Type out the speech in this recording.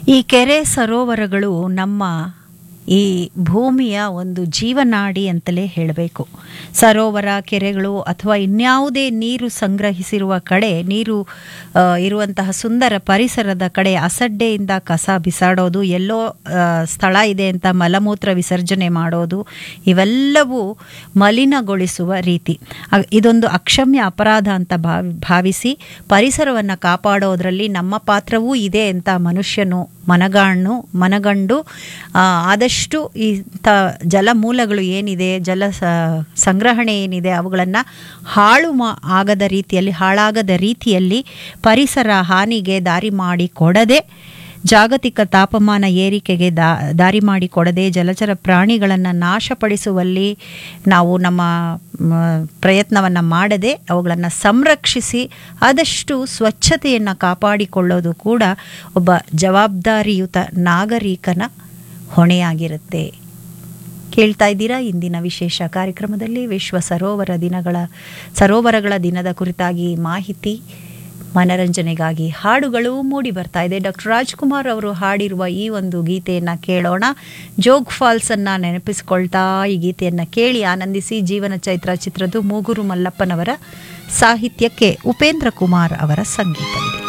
ಈ ಕೆರೆ ಸರೋವರಗಳು ನಮ್ಮ ಈ ಭೂಮಿಯ ಒಂದು ಜೀವನಾಡಿ ಅಂತಲೇ ಹೇಳಬೇಕು ಸರೋವರ ಕೆರೆಗಳು ಅಥವಾ ಇನ್ಯಾವುದೇ ನೀರು ಸಂಗ್ರಹಿಸಿರುವ ಕಡೆ ನೀರು ಆ, ಇರುವಂತಹ ಸುಂದರ ಪರಿಸರದ ಕಡೆ ಅಸಡ್ಡೆಯಿಂದ ಕಸ ಬಿಸಾಡೋದು ಎಲ್ಲೋ ಆ, ಸ್ಥಳ ಇದೆ ಅಂತ ಮಲಮೂತ್ರ ವಿಸರ್ಜನೆ ಮಾಡೋದು ಇವೆಲ್ಲವೂ ಮಲಿನಗೊಳಿಸುವ ರೀತಿ ಅ- ಇದೊಂದು ಅಕ್ಷಮ್ಯ ಅಪರಾಧ ಅಂತ ಭಾವಿ ಭಾವಿಸಿ ಪರಿಸರವನ್ನು ಕಾಪಾಡೋದ್ರಲ್ಲಿ ನಮ್ಮ ಪಾತ್ರವೂ ಇದೆ ಅಂತ ಮನುಷ್ಯನು ಮನಗಾಣು ಮನಗಂಡು ಆ, ಆದಷ್ಟು ಈ ತ ಜಲಮೂಲಗಳು ಏನಿದೆ ಜಲ ಸ- ಸಂಗ್ರಹಣೆ ಏನಿದೆ ಅವುಗಳನ್ನು ಹಾಳು ಮಾ ಆಗದ ರೀತಿಯಲ್ಲಿ ಹಾಳಾಗದ ರೀತಿಯಲ್ಲಿ ಪರಿಸರ ಹಾನಿಗೆ ದಾರಿ ಮಾಡಿ ಕೊಡದೆ ಜಾಗತಿಕ ತಾಪಮಾನ ಏರಿಕೆಗೆ ದಾ ದಾರಿ ಮಾಡಿಕೊಡದೆ ಜಲಚರ ಪ್ರಾಣಿಗಳನ್ನು ನಾಶಪಡಿಸುವಲ್ಲಿ ನಾವು ನಮ್ಮ ಪ್ರಯತ್ನವನ್ನು ಮಾಡದೆ ಅವುಗಳನ್ನು ಸಂರಕ್ಷಿಸಿ ಆದಷ್ಟು ಸ್ವಚ್ಛತೆಯನ್ನು ಕಾಪಾಡಿಕೊಳ್ಳೋದು ಕೂಡ ಒಬ್ಬ ಜವಾಬ್ದಾರಿಯುತ ನಾಗರಿಕನ ಹೊಣೆಯಾಗಿರುತ್ತೆ ಕೇಳ್ತಾ ಇದ್ದೀರಾ ಇಂದಿನ ವಿಶೇಷ ಕಾರ್ಯಕ್ರಮದಲ್ಲಿ ವಿಶ್ವ ಸರೋವರ ದಿನಗಳ ಸರೋವರಗಳ ದಿನದ ಕುರಿತಾಗಿ ಮಾಹಿತಿ ಮನರಂಜನೆಗಾಗಿ ಹಾಡುಗಳು ಮೂಡಿ ಬರ್ತಾ ಇದೆ ಡಾಕ್ಟರ್ ರಾಜ್ಕುಮಾರ್ ಅವರು ಹಾಡಿರುವ ಈ ಒಂದು ಗೀತೆಯನ್ನು ಕೇಳೋಣ ಜೋಗ್ ಫಾಲ್ಸ್ ಅನ್ನ ನೆನಪಿಸಿಕೊಳ್ತಾ ಈ ಗೀತೆಯನ್ನು ಕೇಳಿ ಆನಂದಿಸಿ ಜೀವನ ಚೈತ್ರ ಚಿತ್ರದ್ದು ಮೂಗೂರು ಮಲ್ಲಪ್ಪನವರ ಸಾಹಿತ್ಯಕ್ಕೆ ಉಪೇಂದ್ರ ಕುಮಾರ್ ಅವರ ಸಂಗೀತವಿದೆ